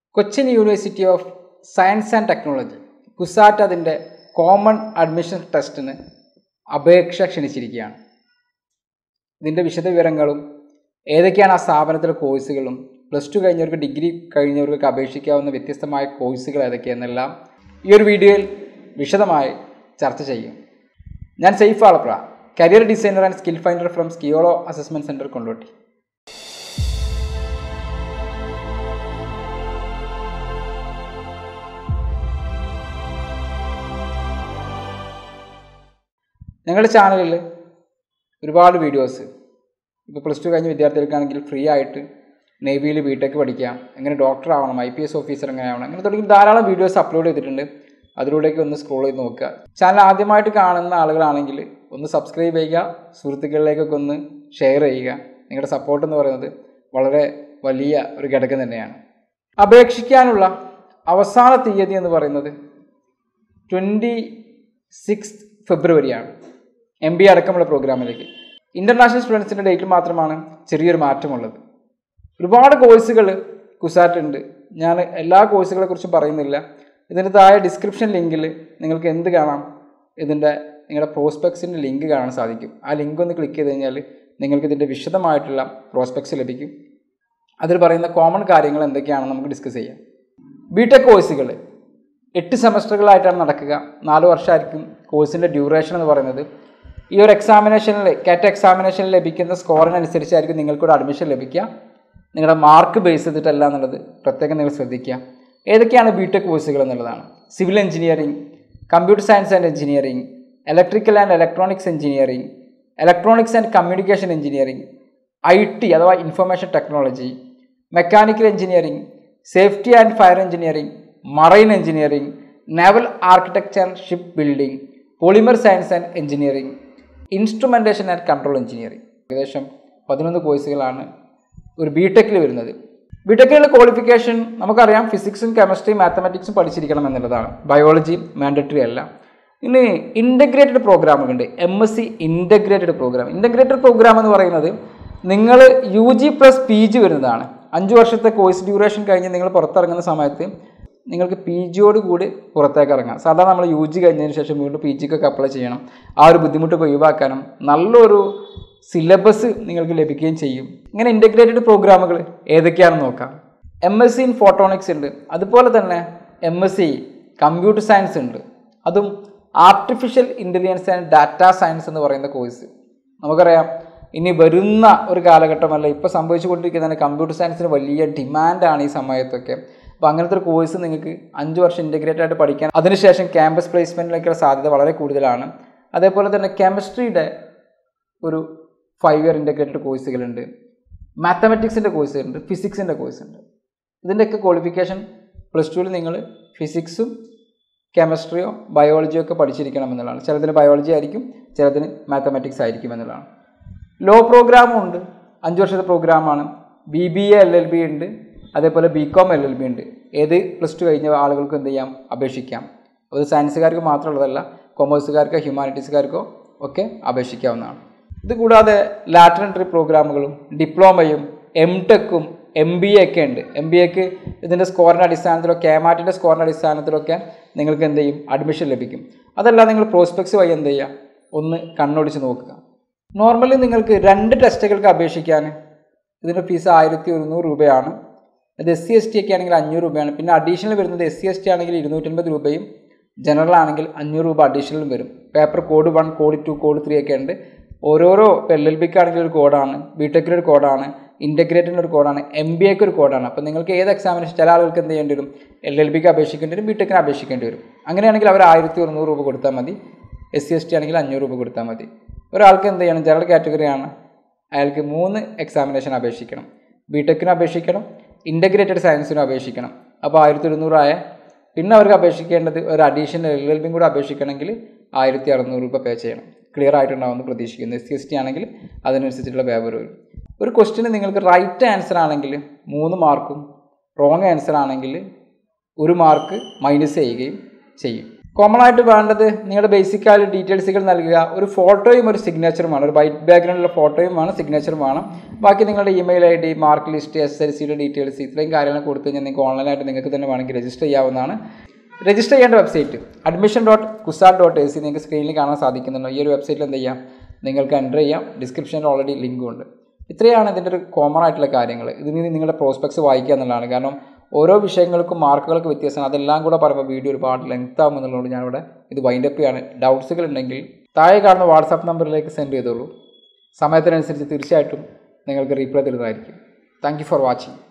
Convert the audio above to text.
Cochin University of Science and Technology CUSAT അതിൻ്റെ common admission ടെസ്റ്റിന് അപേക്ഷ ക്ഷണിച്ചിരിക്കുകയാണ് ഇതിൻ്റെ വിശദവിവരങ്ങളും ഏതൊക്കെയാണ് ആ സ്ഥാപനത്തിലെ കോഴ്സുകളും പ്ലസ് ടു കഴിഞ്ഞവർക്ക് ഡിഗ്രി കഴിഞ്ഞവർക്ക് അപേക്ഷിക്കാവുന്ന വ്യത്യസ്തമായ കോഴ്സുകൾ ഏതൊക്കെയെന്നെല്ലാം ഈ ഒരു വീഡിയോയിൽ വിശദമായി ചർച്ച ചെയ്യും ഞാൻ Saif Alappra career designer and skill finder from സ്കിയോളോ അസസ്മെൻറ്റ് സെൻറ്റർ കൊണ്ടോട്ടി ഞങ്ങളുടെ ചാനലിൽ ഒരുപാട് വീഡിയോസ് ഇപ്പോൾ പ്ലസ് ടു കഴിഞ്ഞ വിദ്യാർത്ഥികൾക്കാണെങ്കിൽ ഫ്രീ ആയിട്ട് നേവിയിൽ ബിടെക് പഠിക്കാം എങ്ങനെ ഡോക്ടർ ആവണം ഐ പി എസ് ഓഫീസർ എങ്ങനെ ആവണം അങ്ങനെ തുടങ്ങി ധാരാളം വീഡിയോസ് അപ്ലോഡ് ചെയ്തിട്ടുണ്ട് അതിലൂടെയൊക്കെ ഒന്ന് സ്ക്രോൾ ചെയ്ത് നോക്കുക ചാനൽ ആദ്യമായിട്ട് കാണുന്ന ആളുകളാണെങ്കിൽ ഒന്ന് സബ്സ്ക്രൈബ് ചെയ്യുക സുഹൃത്തുക്കളിലേക്കൊക്കെ ഒന്ന് ഷെയർ ചെയ്യുക നിങ്ങളുടെ സപ്പോർട്ട് എന്ന് പറയുന്നത് വളരെ വലിയ ഒരു ഘടകം തന്നെയാണ് അപേക്ഷിക്കാനുള്ള അവസാന തീയതി എന്ന് പറയുന്നത് ട്വൻറ്റി സിക്സ് ഫെബ്രുവരിയാണ് എം ബി അടക്കമുള്ള പ്രോഗ്രാമിലേക്ക് ഇൻ്റർനാഷണൽ സ്റ്റുഡൻസിൻ്റെ ഡേറ്റിൽ മാത്രമാണ് ചെറിയൊരു മാറ്റമുള്ളത് ഒരുപാട് കോഴ്സുകൾ കുസാറ്റ് ഉണ്ട് ഞാൻ എല്ലാ കോഴ്സുകളെ കുറിച്ചും പറയുന്നില്ല ഇതിൻ്റെ താഴെ ഡിസ്ക്രിപ്ഷൻ ലിങ്കിൽ നിങ്ങൾക്ക് എന്ത് കാണാം ഇതിൻ്റെ നിങ്ങളുടെ പ്രോസ്പെക്സിൻ്റെ ലിങ്ക് കാണാൻ സാധിക്കും ആ ലിങ്ക് ഒന്ന് ക്ലിക്ക് ചെയ്ത് കഴിഞ്ഞാൽ നിങ്ങൾക്ക് ഇതിൻ്റെ വിശദമായിട്ടുള്ള പ്രോസ്പെക്സ് ലഭിക്കും അതിൽ പറയുന്ന കോമൺ കാര്യങ്ങൾ എന്തൊക്കെയാണെന്ന് നമുക്ക് ഡിസ്കസ് ചെയ്യാം ബി ടെക് കോഴ്സുകൾ എട്ട് സെമസ്റ്ററുകളായിട്ടാണ് നടക്കുക നാല് വർഷമായിരിക്കും കോഴ്സിൻ്റെ ഡ്യൂറേഷൻ എന്ന് പറയുന്നത് ഈ ഒരു എക്സാമിനേഷനിൽ കാറ്റ് എക്സാമിനേഷനിൽ ലഭിക്കുന്ന സ്കോറിനനുസരിച്ചായിരിക്കും നിങ്ങൾക്കൊരു അഡ്മിഷൻ ലഭിക്കുക നിങ്ങളുടെ മാർക്ക് ബേസ് ചെയ്തിട്ടല്ല എന്നുള്ളത് പ്രത്യേകം നിങ്ങൾ ശ്രദ്ധിക്കുക ഏതൊക്കെയാണ് ബി ടെക് കോഴ്സുകൾ എന്നുള്ളതാണ് civil engineering computer science and engineering electrical and electronics engineering electronics and communication engineering I T അഥവാ information technology mechanical engineering safety and fire engineering marine engineering naval architecture ship building polymer science and engineering instrumentation and control engineering ഏകദേശം പതിനൊന്ന് കോഴ്സുകളാണ് ഒരു B ടെക്കിൽ വരുന്നത് B ടെക്കിലുള്ള qualification നമുക്കറിയാം ഫിസിക്സും കെമിസ്ട്രിയും മാത്തമാറ്റിക്സും പഠിച്ചിരിക്കണം എന്നുള്ളതാണ് biology mandatory അല്ല ഇനി ഇൻ്റഗ്രേറ്റഡ് പ്രോഗ്രാമുകളുണ്ട് M S C integrated program integrated program എന്ന് പറയുന്നത് നിങ്ങൾ U G plus P G വരുന്നതാണ് അഞ്ച് വർഷത്തെ കോഴ്സ് ഡ്യൂറേഷൻ കഴിഞ്ഞ് നിങ്ങൾ പുറത്തിറങ്ങുന്ന സമയത്ത് നിങ്ങൾക്ക് പി ജിയോട് കൂടി പുറത്തേക്ക് ഇറങ്ങാം സാധാരണ നമ്മൾ യു ജി കഴിഞ്ഞതിന് ശേഷം വീണ്ടും പി ജിക്കൊക്കെ അപ്ലൈ ചെയ്യണം ആ ഒരു ബുദ്ധിമുട്ട് ഒഴിവാക്കാനും നല്ലൊരു സിലബസ് നിങ്ങൾക്ക് ലഭിക്കുകയും ചെയ്യും ഇങ്ങനെ ഇൻ്റഗ്രേറ്റഡ് പ്രോഗ്രാമുകൾ ഏതൊക്കെയാണെന്ന് നോക്കാം M S C in photonics ഉണ്ട് അതുപോലെ തന്നെ M S C computer science ഉണ്ട് അതും artificial intelligence and data science എന്ന് പറയുന്ന കോഴ്സ് നമുക്കറിയാം ഇനി വരുന്ന ഒരു കാലഘട്ടമല്ല ഇപ്പോൾ സംഭവിച്ചുകൊണ്ടിരിക്കുന്ന കമ്പ്യൂട്ടർ സയൻസിന് വലിയ ഡിമാൻഡാണ് ഈ സമയത്തൊക്കെ അപ്പോൾ അങ്ങനത്തെ ഒരു കോഴ്സ് നിങ്ങൾക്ക് അഞ്ച് വർഷം ഇൻറ്റഗ്രേറ്റ് ആയിട്ട് പഠിക്കാൻ അതിനുശേഷം ക്യാമ്പസ് പ്ലേസ്മെൻറ്റിലേക്കുള്ള സാധ്യത വളരെ കൂടുതലാണ് അതേപോലെ തന്നെ കെമിസ്ട്രിയുടെ ഒരു ഫൈവ് ഇയർ ഇൻറ്റഗ്രേറ്റഡ് കോഴ്സുകളുണ്ട് മാത്തമെറ്റിക്സിൻ്റെ കോഴ്സുകളുണ്ട് ഫിസിക്സിൻ്റെ കോഴ്സ് ഉണ്ട് ഇതിൻ്റെയൊക്കെ ക്വാളിഫിക്കേഷൻ പ്ലസ് ടുവിൽ നിങ്ങൾ ഫിസിക്സും കെമിസ്ട്രിയോ ബയോളജിയോ ഒക്കെ പഠിച്ചിരിക്കണം എന്നുള്ളതാണ് ചിലതിന് ബയോളജി ആയിരിക്കും ചിലതിന് മാത്തമാറ്റിക്സ് ആയിരിക്കും എന്നുള്ളതാണ് ലോ പ്രോഗ്രാമും ഉണ്ട് അഞ്ച് വർഷത്തെ പ്രോഗ്രാമാണ് B B A L L B ഉണ്ട് അതേപോലെ B Com L L B ഉണ്ട് ഏത് പ്ലസ് ടു കഴിഞ്ഞ ആളുകൾക്ക് എന്ത് ചെയ്യാം അപേക്ഷിക്കാം അത് സയൻസുകാർക്ക് മാത്രമുള്ളതല്ല കൊമേഴ്സുകാർക്കോ ഹ്യൂമാനിറ്റീസുകാർക്കോ ഒക്കെ അപേക്ഷിക്കാവുന്നതാണ് ഇത് കൂടാതെ ലാറ്റർ എൻട്രി പ്രോഗ്രാമുകളും ഡിപ്ലോമയും എം ടെക്കും എം ബി എ ഒക്കെ ഉണ്ട് എം ബി എക്ക് ഇതിൻ്റെ സ്കോറിൻ്റെ അടിസ്ഥാനത്തിലോ കേമാറ്റിൻ്റെ സ്കോറിൻ്റെ അടിസ്ഥാനത്തിലൊക്കെ നിങ്ങൾക്ക് എന്ത് ചെയ്യും അഡ്മിഷൻ ലഭിക്കും അതല്ല നിങ്ങൾ പ്രോസ്പെക്ട്സ് വഴി എന്ത് ചെയ്യുക ഒന്ന് കണ്ണോടിച്ച് നോക്കുക നോർമലി നിങ്ങൾക്ക് രണ്ട് ടെസ്റ്റുകൾക്ക് അപേക്ഷിക്കാൻ ഇതിൻ്റെ ഫീസ് ആയിരത്തി ഒരുന്നൂറ് രൂപയാണ് അത് എസ് സി എസ് ടി ഒക്കെ ആണെങ്കിൽ അഞ്ഞൂറ് രൂപയാണ് പിന്നെ അഡീഷണൽ വരുന്നത് എസ് സി എസ് ടി ആണെങ്കിൽ ഇരുന്നൂറ്റൻപത് രൂപയും ജനറൽ ആണെങ്കിൽ അഞ്ഞൂറ് രൂപ അഡീഷണലും വരും paper code one code two code three ഒക്കെ ഉണ്ട് ഓരോരോ എൽ എൽ ബിക്ക് ആണെങ്കിൽ ഒരു കോഡാണ് ബി ടെക്കിന് ഒരു കോഡാണ് ഇൻ്റഗ്രേറ്റിന് ഒരു കോഡാണ് എം ബി എക്ക് ഒരു കോഡാണ് അപ്പോൾ നിങ്ങൾക്ക് ഏത് എക്സാമിനേഷൻ ചില ആളുകൾക്ക് എന്ത് ചെയ്യേണ്ടി വരും എൽ എൽ ബിക്ക് അപേക്ഷിക്കേണ്ടി വരും ബി ടെക്കിന് അപേക്ഷിക്കേണ്ടി വരും അങ്ങനെയാണെങ്കിൽ അവർ ആയിരത്തി ഒരുന്നൂറ് രൂപ കൊടുത്താൽ മതി എസ് സി എസ് ടി ആണെങ്കിൽ അഞ്ഞൂറ് രൂപ കൊടുത്താൽ മതി ഒരാൾക്ക് എന്ത് ചെയ്യണം ജനറൽ കാറ്റഗറിയാണ് അയാൾക്ക് മൂന്ന് എക്സാമിനേഷൻ അപേക്ഷിക്കണം ബി ടെക്കിന് അപേക്ഷിക്കണം ഇൻ്റഗ്രേറ്റഡ് സയൻസിനും അപേക്ഷിക്കണം അപ്പോൾ ആയിരത്തി ഒരുന്നൂറായ പിന്നെ അവർക്ക് അപേക്ഷിക്കേണ്ടത് ഒരു അഡീഷണൽ എൽ എൽ ബിയും കൂടെ അപേക്ഷിക്കണമെങ്കിൽ ആയിരത്തി അറുന്നൂറ് രൂപ പേ ചെയ്യണം ക്ലിയർ ആയിട്ടുണ്ടാവുമെന്ന് പ്രതീക്ഷിക്കുന്നു എസ് സി എസ് ടി ആണെങ്കിൽ അതിനനുസരിച്ചിട്ടുള്ള പേപ്പർ വരും ഒരു ക്വസ്റ്റിന് നിങ്ങൾക്ക് റൈറ്റ് ആൻസർ ആണെങ്കിൽ മൂന്ന് മാർക്കും റോങ് ആൻസർ ആണെങ്കിൽ ഒരു മാർക്ക് മൈനസ് ചെയ്യുകയും ചെയ്യും കോമൺ ആയിട്ട് വേണ്ടത് നിങ്ങളുടെ ബേസിക് ആയ ഡീറ്റെയിൽസുകൾ നൽകുക ഒരു ഫോട്ടോയും ഒരു സിഗ്നേച്ചറും വേണം ഒരു വൈറ്റ് ബാക്ക്ഗ്രൗണ്ടിലുള്ള ഫോട്ടോയും വേണം സിഗ്നേച്ചറും വേണം ബാക്കി നിങ്ങളുടെ email I D mark list S L സിയുടെ ഡീറ്റെയിൽസ് ഇത്രയും കാര്യങ്ങൾ കൊടുത്തു കഴിഞ്ഞാൽ നിങ്ങൾക്ക് ഓൺലൈനായിട്ട് നിങ്ങൾക്ക് തന്നെ വേണമെങ്കിൽ രജിസ്റ്റർ ചെയ്യാവുന്നതാണ് രജിസ്റ്റർ ചെയ്യേണ്ട വെബ്സൈറ്റ് അഡ്മിഷൻ ഡോട്ട് കുസാർ ഡോട്ട് എ സി നിങ്ങൾക്ക് സ്ക്രീനിൽ കാണാൻ സാധിക്കുന്നുണ്ടോ ഈ ഒരു വെബ്സൈറ്റിൽ എന്ത് ചെയ്യാം നിങ്ങൾക്ക് എൻ്റർ ചെയ്യാം ഡിസ്ക്രിപ്ഷനിൽ ഓൾറെഡി ലിങ്കും ഉണ്ട് ഇത്രയാണ് ഇതിൻ്റെ ഒരു കോമൺ ആയിട്ടുള്ള കാര്യങ്ങൾ ഇതിൽ നിന്ന് നിങ്ങളുടെ പ്രോസ്പെക്ട്സ് വായിക്കുക എന്നുള്ളതാണ് കാരണം ഓരോ വിഷയങ്ങൾക്കും മാർക്കുകൾക്ക് വ്യത്യാസമാണ് അതെല്ലാം കൂടെ പറയുമ്പോൾ വീഡിയോ ഒരുപാട് ലെങ്ത് ആകും എന്നുള്ളതുകൊണ്ട് ഞാനിവിടെ ഇത് വൈൻഡപ്പ് ചെയ്യാണ് ഡൗട്ട്സുകൾ ഉണ്ടെങ്കിൽ താഴെ കാണുന്ന വാട്സാപ്പ് നമ്പറിലേക്ക് സെൻഡ് ചെയ്തോളൂ സമയത്തിനനുസരിച്ച് തീർച്ചയായിട്ടും നിങ്ങൾക്ക് റീപ്ലൈ തരുന്നതായിരിക്കും താങ്ക് യു ഫോർ വാച്ചിങ്